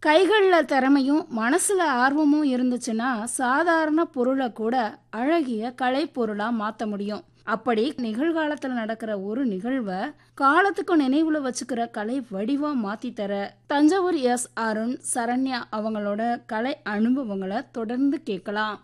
கைகளில் திறமையும் மனசில் ஆர்வமும் இருந்துச்சுன்னா சாதாரண பொருளை கூட அழகிய கலைப்பொருளாக மாற்ற முடியும் அப்படி நிகழ்காலத்தில் நடக்கிற ஒரு நிகழ்வை காலத்துக்கு நினைவுல வச்சுக்கிற கலை வடிவா மாத்தி தர தஞ்சாவூர் எஸ் அருண் சரண்யா அவங்களோட கலை அனுபவங்களை தொடர்ந்து கேட்கலாம்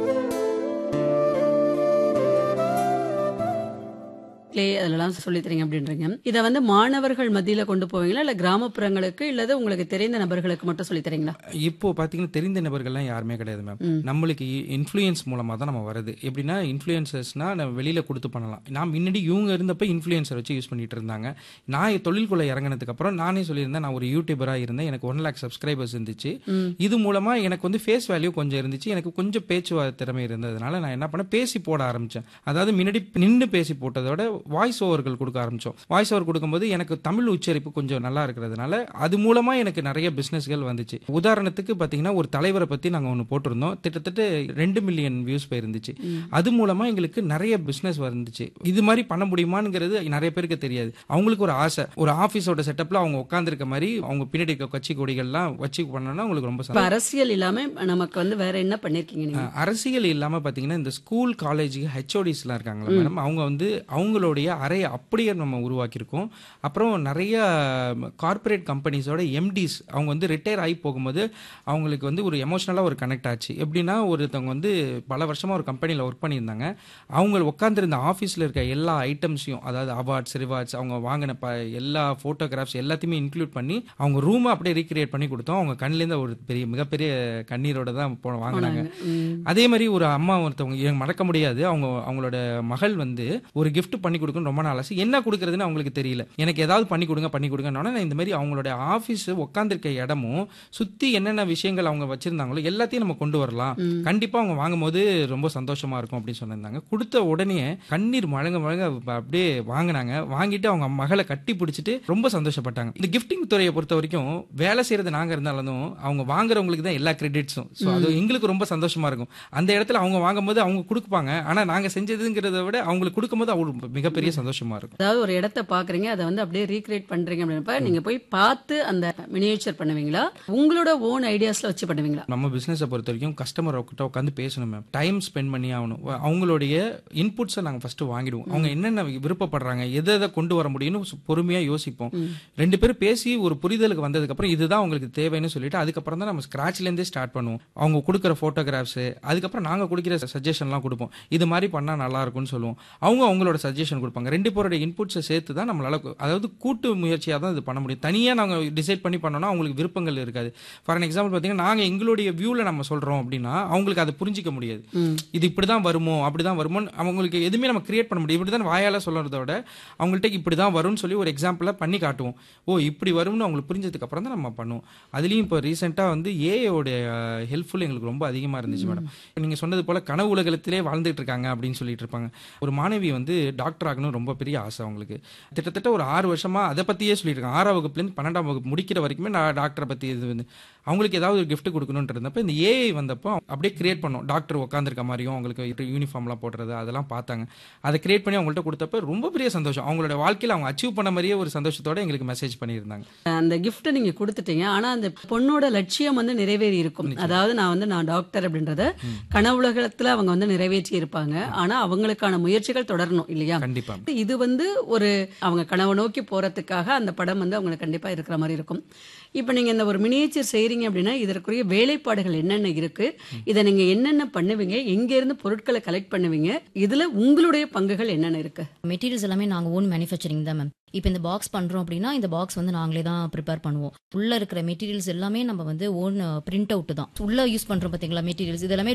கிளே அதெல்லாம் சொல்லி தரீங்க அப்படின்றீங்க இதை வந்து மாணவர்கள் மத்தியில கொண்டு போவீங்களா இல்ல கிராமப்புறங்களுக்கு இல்லது உங்களுக்கு தெரிந்த நபர்களுக்கு மட்டும் சொல்லி தரீங்களா இப்போ பாத்தீங்கன்னா தெரிந்த நபர்கள்லாம் யாருமே கிடையாது மேம் நம்மளுக்கு இன்ஃப்ளூயன்ஸ் மூலமா தான் நம்ம வருது எப்படின்னா இன்ஃப்ளூயன்சர்ஸ்னா நம்ம வெளியில கொடுத்து பண்ணலாம் நான் முன்னாடி இவங்க இருந்தப்ப இன்ஃப்ளூயன்சர் வச்சு யூஸ் பண்ணிட்டு இருந்தாங்க நான் தொழில்குள்ள இறங்கினதுக்கு அப்புறம் நானே சொல்லியிருந்தேன் நான் ஒரு யூடியூபரா இருந்தேன் எனக்கு ஒன் லேக் சப்ஸ்கிரைபர்ஸ் இருந்துச்சு இது மூலமா எனக்கு வந்து ஃபேஸ் வேல்யூ கொஞ்சம் இருந்துச்சு எனக்கு கொஞ்சம் பேச்சு திறமை இருந்ததுனால நான் என்ன பண்ணேன் பேசி போட ஆரம்பிச்சேன் அதாவது முன்னாடி நின்று பேசி போட்டதை விட வாய்ஸ் ஓவர்கள் கொடுக்க ஆரம்பிச்சோம் வாய்ஸ் ஓவர் கொடுக்கும்போது எனக்கு தமிழ் உச்சரிப்பு கொஞ்சம் நல்லா இருக்கிறதுனால அது மூலமா எனக்கு நிறைய பிசினஸ்கள் வந்துச்சு உதாரணத்துக்கு பாத்தீங்கன்னா ஒரு தலைவரை பத்தி நாங்க ஒன்று போட்டிருந்தோம் கிட்டத்தட்ட ரெண்டு மில்லியன் வியூஸ் போயிருந்துச்சு அது மூலமா எங்களுக்கு நிறைய பிசினஸ் வந்துச்சு இது மாதிரி பண்ண முடியுமாங்கிறது நிறைய பேருக்கு தெரியாது அவங்களுக்கு ஒரு ஆசை ஒரு ஆபீஸோட செட்டப்ல அவங்க உட்காந்துருக்க மாதிரி அவங்க பின்னாடி இருக்க கட்சி கொடிகள்லாம் வச்சு பண்ணோம்னா அவங்களுக்கு ரொம்ப இப்ப சந்தோஷம். அரசியல் இல்லாம நமக்கு வந்து வேற என்ன பண்ணிருக்கீங்க நீங்க அஹ் அரசியல் இல்லாம பாத்தீங்கன்னா இந்த ஸ்கூல் காலேஜ் ஹெச்ஓடிஸ் எல்லாம் இருக்காங்களா மேடம் அவங்க வந்து அவங்களுடைய அறையை அப்படியே நம்ம உருவாக்கியிருக்கோம் அப்புறம் நிறைய கார்ப்பரேட் கம்பெனிஸோட எம்டிஸ் அவங்க வந்து ரிட்டையர் ஆகி போகும்போது அவங்களுக்கு வந்து ஒரு எமோஷனலாக ஒரு கனெக்ட் ஆச்சு எப்படின்னா ஒருத்தவங்க வந்து பல வருஷமா ஒரு கம்பெனியில் ஒர்க் பண்ணியிருந்தாங்க அவங்க உட்காந்துருந்த ஆஃபீஸில் இருக்க எல்லா ஐட்டம்ஸையும் அதாவது அவார்ட்ஸ் ரிவார்ட்ஸ் அவங்க வாங்கின ப எல்லா ஃபோட்டோகிராஃப்ஸ் எல்லாத்தையுமே இன்க்ளூட் பண்ணி அவங்க ரூமை அப்படியே ரீக்ரியேட் பண்ணி கொடுத்தோம் அவங்க கண்ணிலேருந்து ஒரு பெரிய மிகப்பெரிய கண்ணீரோட தான் போ வாங்கினாங்க ம். அதே மாதிரி ஒரு அம்மா ஒருத்தவங்க எனக்கு மறக்க முடியாது அவங்க அவங்களோட மகள் வந்து ஒரு gift பண்ணி கொடுக்கணும் ரொம்ப நாள் ஆசை என்ன கொடுக்கறதுன்னு அவங்களுக்கு தெரியல எனக்கு ஏதாவது பண்ணி கொடுங்க பண்ணி கொடுங்கன்னு நான் இந்த மாதிரி அவங்களோட ஆஃபீஸ் உட்காந்துருக்க இடமும் சுத்தி என்னென்ன விஷயங்கள் அவங்க வச்சிருந்தாங்களோ எல்லாத்தையும் நம்ம கொண்டு வரலாம் கண்டிப்பா அவங்க வாங்கும்போது ரொம்ப சந்தோஷமா இருக்கும் அப்படின்னு சொன்னிருந்தாங்க கொடுத்த உடனே கண்ணீர் மழங்க மழங்க அப்படியே வாங்கினாங்க வாங்கிட்டு அவங்க மகளை கட்டி பிடிச்சிட்டு ரொம்ப சந்தோஷப்பட்டாங்க இந்த கிஃப்டிங் துறையை பொறுத்த வரைக்கும் வேலை செய்யறது நாங்க இருந்தாலும் அவங்க வாங்குறவங்களுக்கு தான் எல்லா கிரெடிட்ஸும் ஸோ அது எங்களுக்கு ரொம்ப சந்தோஷமா இருக்கும் அந்த இடத்துல அவங்க வாங்கும்போது அவங்க கொடுப்பாங்க ஆனா நாங்க செஞ்சதுங்கிறத விட அவங்களுக்கு கொடுக்கும்போது அவங்களுக்கு மிகப்பெரிய சந்தோஷமா இருக்கும் அதாவது ஒரு இடத்த பாக்குறீங்க அதை வந்து அப்படியே ரீக்ரியேட் பண்றீங்க அப்படின்றப்ப நீங்க போய் பார்த்து அந்த மினியேச்சர் பண்ணுவீங்களா உங்களோட ஓன் ஐடியாஸ்ல வச்சு பண்ணுவீங்களா நம்ம பிசினஸை பொறுத்த வரைக்கும் கஸ்டமர் கிட்ட உட்காந்து பேசணும் மேம் டைம் ஸ்பெண்ட் பண்ணி ஆகணும் அவங்களுடைய இன்புட்ஸை நாங்கள் ஃபர்ஸ்ட் வாங்கிடுவோம் அவங்க என்னென்ன விருப்பப்படுறாங்க எதை எதை கொண்டு வர முடியும்னு சு- பொறுமையா யோசிப்போம் ரெண்டு பேரும் பேசி ஒரு புரிதலுக்கு வந்ததுக்கு அப்புறம் இதுதான் உங்களுக்கு தேவைன்னு சொல்லிட்டு அதுக்கப்புறம் தான் நம்ம ஸ்கிராச்ல இருந்தே ஸ்டார்ட் பண்ணுவோம் அவங்க கொடுக்குற போட்டோகிராஃப்ஸ் அதுக்கப்புறம் நாங்க கொடுக்குற சஜஷன்லாம் கொடுப்போம் இது மாதிரி பண்ணா நல்லா இருக்கும்னு சொல்லுவோம் அவங்க அவங்களோட சஜஷன் கொடுப்பாங்க ரெண்டு பேரோட இன்புட்ஸை சேர்த்து தான் நம்மளால கு- அதாவது கூட்டு முயற்சியாக தான் இது பண்ண முடியும் தனியா நாங்க டிசைட் பண்ணி பண்ணோம்னா அவங்களுக்கு விருப்பங்கள் இருக்காது ஃபார் எக்ஸாம்பிள் பார்த்தீங்கன்னா நாங்க எங்களுடைய வியூல நம்ம சொல்றோம் அப்படின்னா அவங்களுக்கு அதை புரிஞ்சிக்க முடியாது இது இப்படிதான் வருமோ அப்படிதான் வருமோன்னு அவங்களுக்கு எதுவுமே நம்ம கிரியேட் பண்ண முடியும் இப்படிதான் வாயால சொல்றதை விட அவங்கள்ட்ட இப்படிதான் வரும்னு சொல்லி ஒரு எக்ஸாம்பிளா பண்ணி காட்டுவோம் ஓ இப்படி வரும்னு அவங்களுக்கு புரிஞ்சதுக்கு அப்புறம் தான் நம்ம பண்ணுவோம் அதுலயும் இப்போ ரீசெண்டாக வந்து ஏஐயோட ஹெல்ப்ஃபுல் எங்களுக்கு ரொம்ப அதிகமா இருந்துச்சு மேடம் நீங்க சொன்னது போல கனவு உலகத்திலே வாழ்ந்துட்டு இருக்காங்க அப்படின்னு சொல்லிட்டு இருப்பாங்க ஒரு மாணவி வந்து டாக்டர் ஆகணும் ரொம்ப பெரிய ஆசை அவங்களுக்கு கிட்டத்தட்ட ஒரு ஆறு வருஷமா அதை பத்தியே சொல்லிட்டு இருக்காங்க ஆறாம் வகுப்புலேருந்து பன்னெண்டாம் வகுப்பு முடிக்கிற வரைக்குமே நான் டாக்டரை பத்தி இது வந்து அவங்களுக்கு ஏதாவது ஒரு gift கொடுக்கணும்னு இருந்தப்ப இந்த ஏஐ வந்தப்போ அப்படியே கிரியேட் பண்ணோம் டாக்டர் உட்காந்துருக்க மாதிரியும் அவங்களுக்கு யூனிஃபார்ம்லாம் போடுறது அதெல்லாம் பார்த்தாங்க அதை கிரியேட் பண்ணி அவங்கள்ட்ட கொடுத்தப்ப ரொம்ப பெரிய சந்தோஷம் அவங்களோட வாழ்க்கையில அவங்க அச்சீவ் பண்ண மாதிரியே ஒரு சந்தோஷத்தோட எங்களுக்கு மெசேஜ் பண்ணியிருந்தாங்க அந்த கிஃப்ட் நீங்க கொடுத்துட்டீங்க ஆனா அந்த பொண்ணோட லட்சியம் வந்து நிறைவேறி இருக்கும் அதாவது நான் வந்து நான் டாக்டர் அப்படின்றத கனவுலகத்துல அவங்க வந்து நிறைவேற்றி இருப்பாங்க ஆனா அவங்களுக்கான முயற்சிகள் தொடரணும் இல்லையா கண்டிப்பா இது வந்து ஒரு அவங்க கனவை நோக்கி போறதுக்காக அந்த படம் வந்து அவங்களுக்கு கண்டிப்பா இருக்கிற மாதிரி இருக்கும் இப்போ நீங்க இந்த ஒரு மினியேச்சர் செய்றீங்க அப்படின்னா இதற்குரிய வேலைப்பாடுகள் என்னென்ன இருக்கு இதை நீங்க என்னென்ன பண்ணுவீங்க எங்க இருந்து பொருட்களை கலெக்ட் பண்ணுவீங்க இதுல உங்களுடைய பங்குகள் என்னென்ன இருக்கு மெட்டீரியல்ஸ் எல்லாமே நாங்கள் ஓன் மேனுஃபேக்சரிங் தான் மேம் இப்போ இந்த பாக்ஸ் பண்ணுறோம் அப்படின்னா இந்த பாக்ஸ் வந்து நாங்களே தான் ப்ரிப்பேர் பண்ணுவோம் உள்ள இருக்கிற மெட்டீரியல்ஸ் எல்லாமே நம்ம வந்து ஓன் பிரிண்ட் அவுட் தான் உள்ள யூஸ் பண்ணுறோம் பார்த்தீங்களா மெட்டீரியல்ஸ் இது எல்லாமே